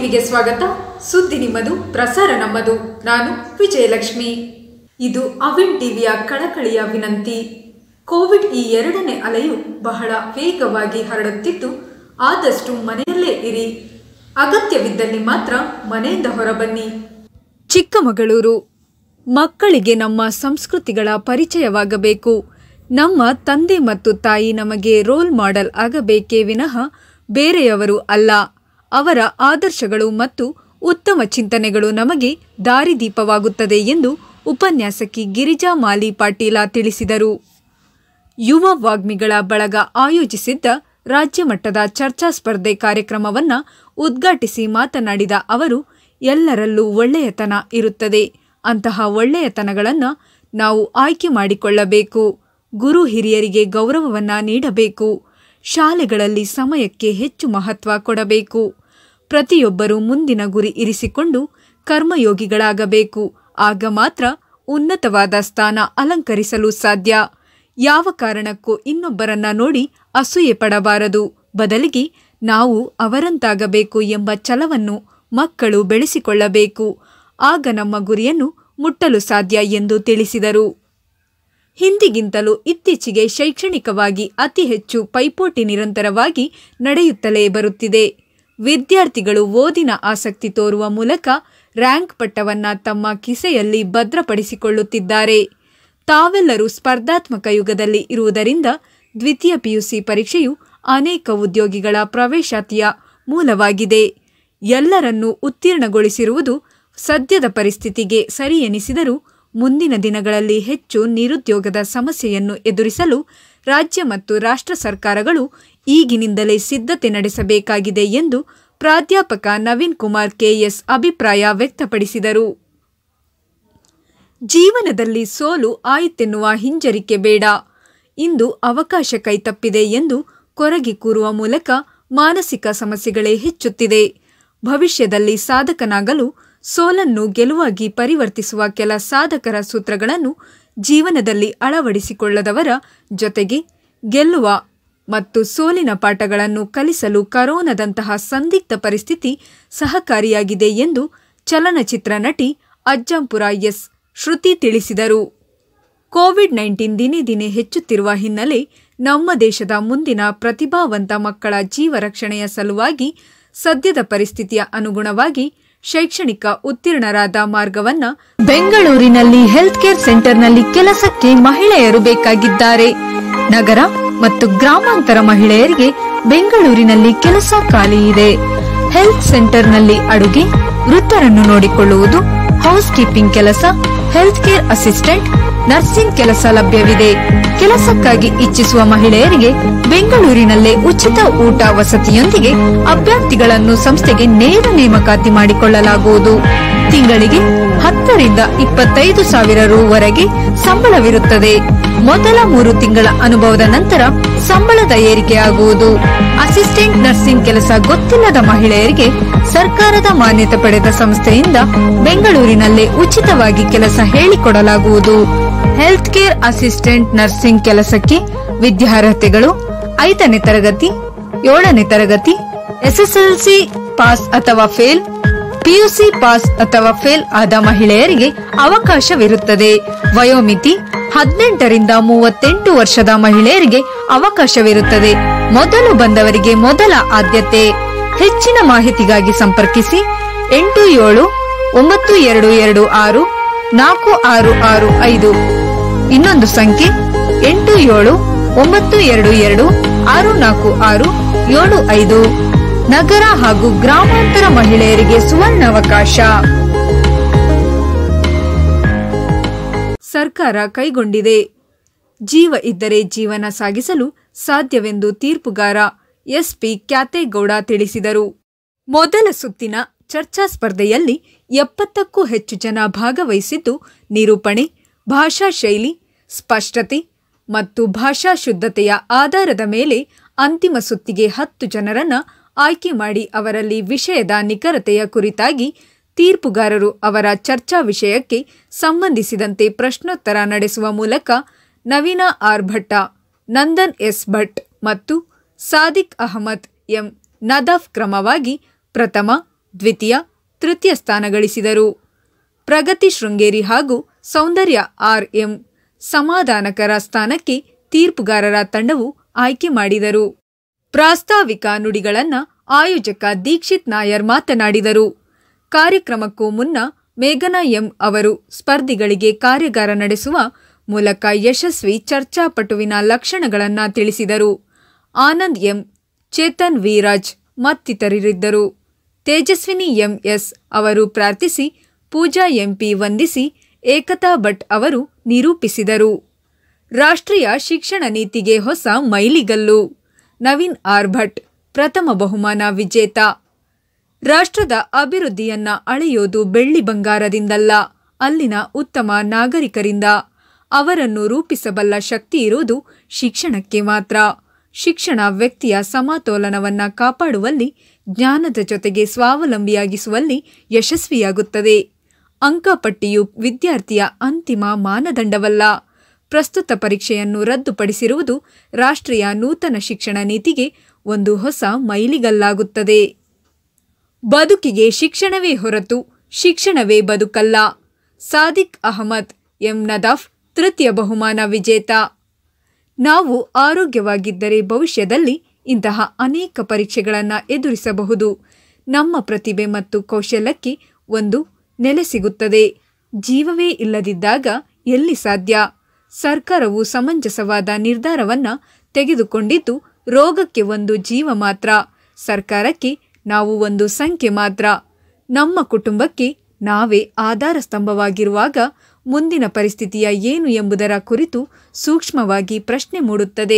ಟಿವಿಗೆ ಸ್ವಾಗತ ಸುದ್ದಿ ನಿಮ್ಮದು ಪ್ರಸಾರ ನಮ್ಮದು ನಾನು ವಿಜಯಲಕ್ಷ್ಮಿ ಇದು ಅವಿನ್ ಟಿವಿಯ ಕಳಕಳಿಯ ವಿನಂತಿ ಕೋವಿಡ್ ಈ ಎರಡನೇ ಅಲೆಯು ಬಹಳ ವೇಗವಾಗಿ ಹರಡುತ್ತಿದ್ದು ಆದಷ್ಟು ಮನೆಯಲ್ಲೇ ಇರಿ ಅಗತ್ಯವಿದ್ದಲ್ಲಿ ಮಾತ್ರ ಮನೆಯಿಂದ ಹೊರಬನ್ನಿ ಚಿಕ್ಕಮಗಳೂರು ಮಕ್ಕಳಿಗೆ ನಮ್ಮ ಸಂಸ್ಕೃತಿಗಳ ಪರಿಚಯವಾಗಬೇಕು ನಮ್ಮ ತಂದೆ ಮತ್ತು ತಾಯಿ ನಮಗೆ ರೋಲ್ ಮಾಡೆಲ್ ಆಗಬೇಕೇ ವಿನಃ ಬೇರೆಯವರು ಅಲ್ಲ ಅವರ ಆದರ್ಶಗಳು ಮತ್ತು ಉತ್ತಮ ಚಿಂತನೆಗಳು ನಮಗೆ ದಾರಿದೀಪವಾಗುತ್ತದೆ ಎಂದು ಉಪನ್ಯಾಸಕಿ ಗಿರಿಜಾ ಮಾಲಿ ಪಾಟೀಲ ತಿಳಿಸಿದರು ಯುವ ವಾಗ್ಮಿಗಳ ಬಳಗ ಆಯೋಜಿಸಿದ್ದ ರಾಜ್ಯ ಮಟ್ಟದ ಚರ್ಚಾ ಸ್ಪರ್ಧೆ ಕಾರ್ಯಕ್ರಮವನ್ನು ಉದ್ಘಾಟಿಸಿ ಮಾತನಾಡಿದ ಅವರು ಎಲ್ಲರಲ್ಲೂ ಒಳ್ಳೆಯತನ ಇರುತ್ತದೆ ಅಂತಹ ಒಳ್ಳೆಯತನಗಳನ್ನು ನಾವು ಆಯ್ಕೆ ಮಾಡಿಕೊಳ್ಳಬೇಕು ಗುರು ಹಿರಿಯರಿಗೆ ಗೌರವವನ್ನ ನೀಡಬೇಕು ಶಾಲೆಗಳಲ್ಲಿ ಸಮಯಕ್ಕೆ ಹೆಚ್ಚು ಮಹತ್ವ ಕೊಡಬೇಕು ಪ್ರತಿಯೊಬ್ಬರೂ ಮುಂದಿನ ಗುರಿ ಇರಿಸಿಕೊಂಡು ಕರ್ಮಯೋಗಿಗಳಾಗಬೇಕು ಆಗ ಮಾತ್ರ ಉನ್ನತವಾದ ಸ್ಥಾನ ಅಲಂಕರಿಸಲು ಸಾಧ್ಯ ಯಾವ ಕಾರಣಕ್ಕೂ ಇನ್ನೊಬ್ಬರನ್ನ ನೋಡಿ ಅಸೂಯೆ ಪಡಬಾರದು ಬದಲಿಗೆ ನಾವು ಅವರಂತಾಗಬೇಕು ಎಂಬ ಛಲವನ್ನು ಮಕ್ಕಳು ಬೆಳೆಸಿಕೊಳ್ಳಬೇಕು ಆಗ ನಮ್ಮ ಗುರಿಯನ್ನು ಮುಟ್ಟಲು ಸಾಧ್ಯ ಎಂದು ತಿಳಿಸಿದರು ಹಿಂದಿಗಿಂತಲೂ ಇತ್ತೀಚೆಗೆ ಶೈಕ್ಷಣಿಕವಾಗಿ ಅತಿ ಹೆಚ್ಚು ಪೈಪೋಟಿ ನಿರಂತರವಾಗಿ ನಡೆಯುತ್ತಲೇ ಬರುತ್ತಿದೆ ವಿದ್ಯಾರ್ಥಿಗಳು ಓದಿನ ಆಸಕ್ತಿ ತೋರುವ ಮೂಲಕ ರ್ಯಾಂಕ್ ಪಟ್ಟವನ್ನ ತಮ್ಮ ಕಿಸೆಯಲ್ಲಿ ಭದ್ರಪಡಿಸಿಕೊಳ್ಳುತ್ತಿದ್ದಾರೆ ತಾವೆಲ್ಲರೂ ಸ್ಪರ್ಧಾತ್ಮಕ ಯುಗದಲ್ಲಿ ಇರುವುದರಿಂದ ದ್ವಿತೀಯ ಪಿಯುಸಿ ಪರೀಕ್ಷೆಯು ಅನೇಕ ಉದ್ಯೋಗಿಗಳ ಪ್ರವೇಶಾತಿಯ ಮೂಲವಾಗಿದೆ ಎಲ್ಲರನ್ನೂ ಉತ್ತೀರ್ಣಗೊಳಿಸಿರುವುದು ಸದ್ಯದ ಪರಿಸ್ಥಿತಿಗೆ ಸರಿ ಎನಿಸಿದರೂ ಮುಂದಿನ ದಿನಗಳಲ್ಲಿ ಹೆಚ್ಚು ನಿರುದ್ಯೋಗದ ಸಮಸ್ಯೆಯನ್ನು ಎದುರಿಸಲು ರಾಜ್ಯ ಮತ್ತು ರಾಷ್ಟ್ರ ಸರ್ಕಾರಗಳು ಈಗಿನಿಂದಲೇ ಸಿದ್ಧತೆ ನಡೆಸಬೇಕಾಗಿದೆ ಎಂದು ಪ್ರಾಧ್ಯಾಪಕ ನವೀನ್ ಕುಮಾರ್ ಕೆಎಸ್ ಅಭಿಪ್ರಾಯ ವ್ಯಕ್ತಪಡಿಸಿದರು ಜೀವನದಲ್ಲಿ ಸೋಲು ಆಯಿತೆನ್ನುವ ಹಿಂಜರಿಕೆ ಬೇಡ ಇಂದು ಅವಕಾಶ ಕೈತಪ್ಪಿದೆ ಎಂದು ಕೊರಗಿ ಕೂರುವ ಮೂಲಕ ಮಾನಸಿಕ ಸಮಸ್ಯೆಗಳೇ ಹೆಚ್ಚುತ್ತಿದೆ ಭವಿಷ್ಯದಲ್ಲಿ ಸಾಧಕನಾಗಲು ಸೋಲನ್ನು ಗೆಲುವಾಗಿ ಪರಿವರ್ತಿಸುವ ಕೆಲ ಸಾಧಕರ ಸೂತ್ರಗಳನ್ನು ಜೀವನದಲ್ಲಿ ಅಳವಡಿಸಿಕೊಳ್ಳದವರ ಜೊತೆಗೆ ಗೆಲ್ಲುವ ಮತ್ತು ಸೋಲಿನ ಪಾಠಗಳನ್ನು ಕಲಿಸಲು ಕರೋನಾದಂತಹ ಸಂದಿಗ್ಧ ಪರಿಸ್ಥಿತಿ ಸಹಕಾರಿಯಾಗಿದೆ ಎಂದು ಚಲನಚಿತ್ರ ನಟಿ ಅಜ್ಜಂಪುರ ಎಸ್ ಶ್ರುತಿ ತಿಳಿಸಿದರು ಕೋವಿಡ್ ನೈನ್ಟೀನ್ ದಿನೇ ದಿನೇ ಹೆಚ್ಚುತ್ತಿರುವ ಹಿನ್ನೆಲೆ ನಮ್ಮ ದೇಶದ ಮುಂದಿನ ಪ್ರತಿಭಾವಂತ ಮಕ್ಕಳ ಜೀವ ರಕ್ಷಣೆಯ ಸಲುವಾಗಿ ಸದ್ಯದ ಪರಿಸ್ಥಿತಿಯ ಅನುಗುಣವಾಗಿ ಶೈಕ್ಷಣಿಕ ಉತ್ತೀರ್ಣರಾದ ಮಾರ್ಗವನ್ನ ಬೆಂಗಳೂರಿನಲ್ಲಿ ಹೆಲ್ತ್ ಕೇರ್ ಸೆಂಟರ್ನಲ್ಲಿ ಕೆಲಸಕ್ಕೆ ಮಹಿಳೆಯರು ಬೇಕಾಗಿದ್ದಾರೆ ನಗರ ಮತ್ತು ಗ್ರಾಮಾಂತರ ಮಹಿಳೆಯರಿಗೆ ಬೆಂಗಳೂರಿನಲ್ಲಿ ಕೆಲಸ ಖಾಲಿ ಇದೆ ಹೆಲ್ತ್ ಸೆಂಟರ್ನಲ್ಲಿ ಅಡುಗೆ ವೃತ್ತರನ್ನು ನೋಡಿಕೊಳ್ಳುವುದು ಹೌಸ್ ಕೀಪಿಂಗ್ ಕೆಲಸ ಹೆಲ್ತ್ ಕೇರ್ ಅಸಿಸ್ಟೆಂಟ್ ನರ್ಸಿಂಗ್ ಕೆಲಸ ಲಭ್ಯವಿದೆ ಕೆಲಸಕ್ಕಾಗಿ ಇಚ್ಛಿಸುವ ಮಹಿಳೆಯರಿಗೆ ಬೆಂಗಳೂರಿನಲ್ಲೇ ಉಚಿತ ಊಟ ವಸತಿಯೊಂದಿಗೆ ಅಭ್ಯರ್ಥಿಗಳನ್ನು ಸಂಸ್ಥೆಗೆ ನೇರ ನೇಮಕಾತಿ ಮಾಡಿಕೊಳ್ಳಲಾಗುವುದು ತಿಂಗಳಿಗೆ ಹತ್ತರಿಂದ ಇಪ್ಪತ್ತೈದು ಸಾವಿರ ರುವರೆಗೆ ಸಂಬಳವಿರುತ್ತದೆ ಮೊದಲ ಮೂರು ತಿಂಗಳ ಅನುಭವದ ನಂತರ ಸಂಬಳದ ಏರಿಕೆಯಾಗುವುದು ಅಸಿಸ್ಟೆಂಟ್ ನರ್ಸಿಂಗ್ ಕೆಲಸ ಗೊತ್ತಿಲ್ಲದ ಮಹಿಳೆಯರಿಗೆ ಸರ್ಕಾರದ ಮಾನ್ಯತೆ ಪಡೆದ ಸಂಸ್ಥೆಯಿಂದ ಬೆಂಗಳೂರಿನಲ್ಲೇ ಉಚಿತವಾಗಿ ಕೆಲಸ ಹೇಳಿಕೊಡಲಾಗುವುದು ಹೆಲ್ತ್ ಕೇರ್ ಅಸಿಸ್ಟೆಂಟ್ ನರ್ಸಿಂಗ್ ಕೆಲಸಕ್ಕೆ ವಿದ್ಯಾರ್ಹತೆಗಳು ಐದನೇ ತರಗತಿ ಏಳನೇ ತರಗತಿ ಎಸ್ಎಸ್ಎಲ್ಸಿ ಪಾಸ್ ಅಥವಾ ಫೇಲ್ ಪಿಯುಸಿ ಪಾಸ್ ಅಥವಾ ಫೇಲ್ ಆದ ಮಹಿಳೆಯರಿಗೆ ಅವಕಾಶವಿರುತ್ತದೆ ವಯೋಮಿತಿ ಹದಿನೆಂಟರಿಂದ ಮೂವತ್ತೆಂಟು ವರ್ಷದ ಮಹಿಳೆಯರಿಗೆ ಅವಕಾಶವಿರುತ್ತದೆ ಮೊದಲು ಬಂದವರಿಗೆ ಮೊದಲ ಆದ್ಯತೆ ಹೆಚ್ಚಿನ ಮಾಹಿತಿಗಾಗಿ ಸಂಪರ್ಕಿಸಿ ಎಂಟು ಏಳು ಒಂಬತ್ತು ಎರಡು ಎರಡು ಆರು ನಾಲ್ಕು ಆರು ಆರು ಐದು ಇನ್ನೊಂದು ಸಂಖ್ಯೆ ಎಂಟು ಏಳು ಒಂಬತ್ತು ಎರಡು ಎರಡು ಆರು ನಾಲ್ಕು ಆರು ಏಳು ಐದು ನಗರ ಹಾಗೂ ಗ್ರಾಮಾಂತರ ಮಹಿಳೆಯರಿಗೆ ಸುವರ್ಣಾವಕಾಶ ಸರ್ಕಾರ ಕೈಗೊಂಡಿದೆ ಜೀವ ಇದ್ದರೆ ಜೀವನ ಸಾಗಿಸಲು ಸಾಧ್ಯವೆಂದು ತೀರ್ಪುಗಾರ ಎಸ್ಪಿ ಕ್ಯಾತೇಗೌಡ ತಿಳಿಸಿದರು ಮೊದಲ ಸುತ್ತಿನ ಚರ್ಚಾ ಸ್ಪರ್ಧೆಯಲ್ಲಿ ಎಪ್ಪತ್ತಕ್ಕೂ ಹೆಚ್ಚು ಜನ ಭಾಗವಹಿಸಿದ್ದು ನಿರೂಪಣೆ ಭಾಷಾ ಶೈಲಿ ಸ್ಪಷ್ಟತೆ ಮತ್ತು ಭಾಷಾ ಶುದ್ಧತೆಯ ಆಧಾರದ ಮೇಲೆ ಅಂತಿಮ ಸುತ್ತಿಗೆ ಹತ್ತು ಜನರನ್ನ ಆಯ್ಕೆ ಮಾಡಿ ಅವರಲ್ಲಿ ವಿಷಯದ ನಿಖರತೆಯ ಕುರಿತಾಗಿ ತೀರ್ಪುಗಾರರು ಅವರ ಚರ್ಚಾ ವಿಷಯಕ್ಕೆ ಸಂಬಂಧಿಸಿದಂತೆ ಪ್ರಶ್ನೋತ್ತರ ನಡೆಸುವ ಮೂಲಕ ನವೀನ ಆರ್ ಭಟ್ಟ ನಂದನ್ ಎಸ್ ಭಟ್ ಮತ್ತು ಸಾದಿಕ್ ಅಹಮದ್ ಎಂ ನದಾಫ್ ಕ್ರಮವಾಗಿ ಪ್ರಥಮ ದ್ವಿತೀಯ ತೃತೀಯ ಸ್ಥಾನ ಗಳಿಸಿದರು ಪ್ರಗತಿ ಶೃಂಗೇರಿ ಹಾಗೂ ಸೌಂದರ್ಯ ಆರ್ ಎಂ ಸಮಾಧಾನಕರ ಸ್ಥಾನಕ್ಕೆ ತೀರ್ಪುಗಾರರ ತಂಡವು ಆಯ್ಕೆ ಮಾಡಿದರು ಪ್ರಾಸ್ತಾವಿಕ ನುಡಿಗಳನ್ನ ಆಯೋಜಕ ದೀಕ್ಷಿತ್ ನಾಯರ್ ಮಾತನಾಡಿದರು ಕಾರ್ಯಕ್ರಮಕ್ಕೂ ಮುನ್ನ ಮೇಘನಾ ಎಂ ಅವರು ಸ್ಪರ್ಧಿಗಳಿಗೆ ಕಾರ್ಯಾಗಾರ ನಡೆಸುವ ಮೂಲಕ ಯಶಸ್ವಿ ಚರ್ಚಾಪಟುವಿನ ಲಕ್ಷಣಗಳನ್ನ ತಿಳಿಸಿದರು ಆನಂದ್ ಎಂ ಚೇತನ್ ವಿರಾಜ್ ಮತ್ತಿತರರಿದ್ದರು ತೇಜಸ್ವಿನಿ ಎಂಎಸ್ ಅವರು ಪ್ರಾರ್ಥಿಸಿ ಪೂಜಾ ಎಂಪಿ ವಂದಿಸಿ ಏಕತಾ ಭಟ್ ಅವರು ನಿರೂಪಿಸಿದರು ರಾಷ್ಟ್ರೀಯ ಶಿಕ್ಷಣ ನೀತಿಗೆ ಹೊಸ ಮೈಲಿಗಲ್ಲು ನವೀನ್ ಆರ್ ಭಟ್ ಪ್ರಥಮ ಬಹುಮಾನ ವಿಜೇತ ರಾಷ್ಟ್ರದ ಅಭಿವೃದ್ಧಿಯನ್ನ ಅಳೆಯೋದು ಬೆಳ್ಳಿ ಬಂಗಾರದಿಂದಲ್ಲ ಅಲ್ಲಿನ ಉತ್ತಮ ನಾಗರಿಕರಿಂದ ಅವರನ್ನು ರೂಪಿಸಬಲ್ಲ ಶಕ್ತಿ ಇರುವುದು ಶಿಕ್ಷಣಕ್ಕೆ ಮಾತ್ರ ಶಿಕ್ಷಣ ವ್ಯಕ್ತಿಯ ಸಮತೋಲನವನ್ನ ಕಾಪಾಡುವಲ್ಲಿ ಜ್ಞಾನದ ಜೊತೆಗೆ ಸ್ವಾವಲಂಬಿಯಾಗಿಸುವಲ್ಲಿ ಯಶಸ್ವಿಯಾಗುತ್ತದೆ ಅಂಕಪಟ್ಟಿಯು ವಿದ್ಯಾರ್ಥಿಯ ಅಂತಿಮ ಮಾನದಂಡವಲ್ಲ ಪ್ರಸ್ತುತ ಪರೀಕ್ಷೆಯನ್ನು ರದ್ದುಪಡಿಸಿರುವುದು ರಾಷ್ಟ್ರೀಯ ನೂತನ ಶಿಕ್ಷಣ ನೀತಿಗೆ ಒಂದು ಹೊಸ ಮೈಲಿಗಲ್ಲಾಗುತ್ತದೆ ಬದುಕಿಗೆ ಶಿಕ್ಷಣವೇ ಹೊರತು ಶಿಕ್ಷಣವೇ ಬದುಕಲ್ಲ ಸಾದಿಕ್ ಅಹಮದ್ ಎಂ ನದಾಫ್ ತೃತೀಯ ಬಹುಮಾನ ವಿಜೇತ ನಾವು ಆರೋಗ್ಯವಾಗಿದ್ದರೆ ಭವಿಷ್ಯದಲ್ಲಿ ಇಂತಹ ಅನೇಕ ಪರೀಕ್ಷೆಗಳನ್ನು ಎದುರಿಸಬಹುದು ನಮ್ಮ ಪ್ರತಿಭೆ ಮತ್ತು ಕೌಶಲ್ಯಕ್ಕೆ ಒಂದು ನೆಲೆ ಸಿಗುತ್ತದೆ ಜೀವವೇ ಇಲ್ಲದಿದ್ದಾಗ ಎಲ್ಲಿ ಸಾಧ್ಯ ಸರ್ಕಾರವು ಸಮಂಜಸವಾದ ನಿರ್ಧಾರವನ್ನ ತೆಗೆದುಕೊಂಡಿದ್ದು ರೋಗಕ್ಕೆ ಒಂದು ಜೀವ ಮಾತ್ರ ಸರ್ಕಾರಕ್ಕೆ ನಾವು ಒಂದು ಸಂಖ್ಯೆ ಮಾತ್ರ ನಮ್ಮ ಕುಟುಂಬಕ್ಕೆ ನಾವೇ ಆಧಾರ ಸ್ತಂಭವಾಗಿರುವಾಗ ಮುಂದಿನ ಪರಿಸ್ಥಿತಿಯ ಏನು ಎಂಬುದರ ಕುರಿತು ಸೂಕ್ಷ್ಮವಾಗಿ ಪ್ರಶ್ನೆ ಮೂಡುತ್ತದೆ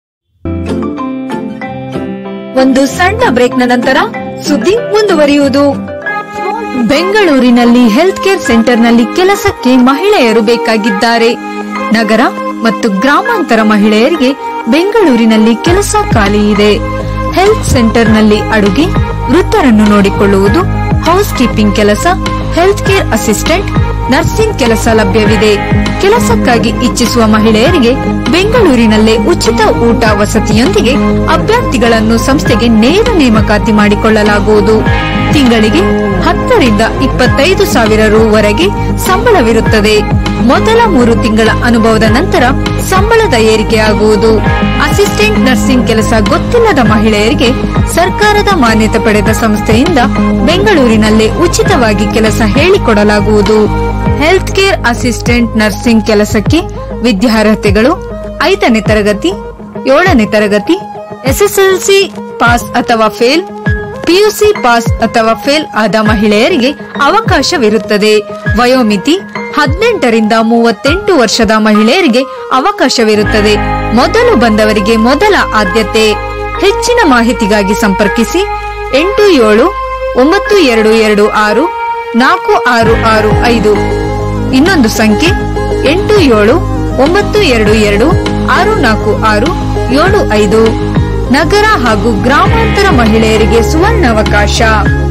ಒಂದು ಸಣ್ಣ ಬ್ರೇಕ್ನ ನಂತರ ಸುದ್ದಿ ಮುಂದುವರಿಯುವುದು ಬೆಂಗಳೂರಿನಲ್ಲಿ ಹೆಲ್ತ್ ಕೇರ್ ಸೆಂಟರ್ನಲ್ಲಿ ಕೆಲಸಕ್ಕೆ ಮಹಿಳೆಯರು ಬೇಕಾಗಿದ್ದಾರೆ ನಗರ ಮತ್ತು ಗ್ರಾಮಾಂತರ ಮಹಿಳೆಯರಿಗೆ ಬೆಂಗಳೂರಿನಲ್ಲಿ ಕೆಲಸ ಖಾಲಿ ಇದೆ ಹೆಲ್ತ್ ಸೆಂಟರ್ನಲ್ಲಿ ಅಡುಗೆ ವೃತ್ತರನ್ನು ನೋಡಿಕೊಳ್ಳುವುದು ಹೌಸ್ ಕೀಪಿಂಗ್ ಕೆಲಸ ಹೆಲ್ತ್ ಕೇರ್ ಅಸಿಸ್ಟೆಂಟ್ ನರ್ಸಿಂಗ್ ಕೆಲಸ ಲಭ್ಯವಿದೆ ಕೆಲಸಕ್ಕಾಗಿ ಇಚ್ಛಿಸುವ ಮಹಿಳೆಯರಿಗೆ ಬೆಂಗಳೂರಿನಲ್ಲೇ ಉಚಿತ ಊಟ ವಸತಿಯೊಂದಿಗೆ ಅಭ್ಯರ್ಥಿಗಳನ್ನು ಸಂಸ್ಥೆಗೆ ನೇರ ನೇಮಕಾತಿ ಮಾಡಿಕೊಳ್ಳಲಾಗುವುದು ತಿಂಗಳಿಗೆ ಹತ್ತರಿಂದ ಇಪ್ಪತ್ತೈದು ಸಾವಿರ ರುವರೆಗೆ ಸಂಬಳವಿರುತ್ತದೆ ಮೊದಲ ಮೂರು ತಿಂಗಳ ಅನುಭವದ ನಂತರ ಸಂಬಳದ ಏರಿಕೆಯಾಗುವುದು ಅಸಿಸ್ಟೆಂಟ್ ನರ್ಸಿಂಗ್ ಕೆಲಸ ಗೊತ್ತಿಲ್ಲದ ಮಹಿಳೆಯರಿಗೆ ಸರ್ಕಾರದ ಮಾನ್ಯತೆ ಪಡೆದ ಸಂಸ್ಥೆಯಿಂದ ಬೆಂಗಳೂರಿನಲ್ಲೇ ಉಚಿತವಾಗಿ ಕೆಲಸ ಹೇಳಿಕೊಡಲಾಗುವುದು ಹೆಲ್ತ್ ಕೇರ್ ಅಸಿಸ್ಟೆಂಟ್ ನರ್ಸಿಂಗ್ ಕೆಲಸಕ್ಕೆ ವಿದ್ಯಾರ್ಹತೆಗಳು ಐದನೇ ತರಗತಿ ಏಳನೇ ತರಗತಿ ಎಸ್ಎಸ್ಎಲ್ಸಿ ಪಾಸ್ ಅಥವಾ ಫೇಲ್ ಪಿಯುಸಿ ಪಾಸ್ ಅಥವಾ ಫೇಲ್ ಆದ ಮಹಿಳೆಯರಿಗೆ ಅವಕಾಶವಿರುತ್ತದೆ ವಯೋಮಿತಿ ಹದಿನೆಂಟರಿಂದ ಮೂವತ್ತೆಂಟು ವರ್ಷದ ಮಹಿಳೆಯರಿಗೆ ಅವಕಾಶವಿರುತ್ತದೆ ಮೊದಲು ಬಂದವರಿಗೆ ಮೊದಲ ಆದ್ಯತೆ ಹೆಚ್ಚಿನ ಮಾಹಿತಿಗಾಗಿ ಸಂಪರ್ಕಿಸಿ ಎಂಟು ಏಳು ಒಂಬತ್ತು ಎರಡು ಎರಡು ಆರು ನಾಲ್ಕು ಆರು ಆರು ಐದು ಇನ್ನೊಂದು ಸಂಖ್ಯೆ ಎಂಟು ಏಳು ಒಂಬತ್ತು ಎರಡು ಎರಡು ಆರು ನಾಲ್ಕು ಆರು ಏಳು ಐದು ನಗರ ಹಾಗೂ ಗ್ರಾಮಾಂತರ ಮಹಿಳೆಯರಿಗೆ ಸುವರ್ಣಾವಕಾಶ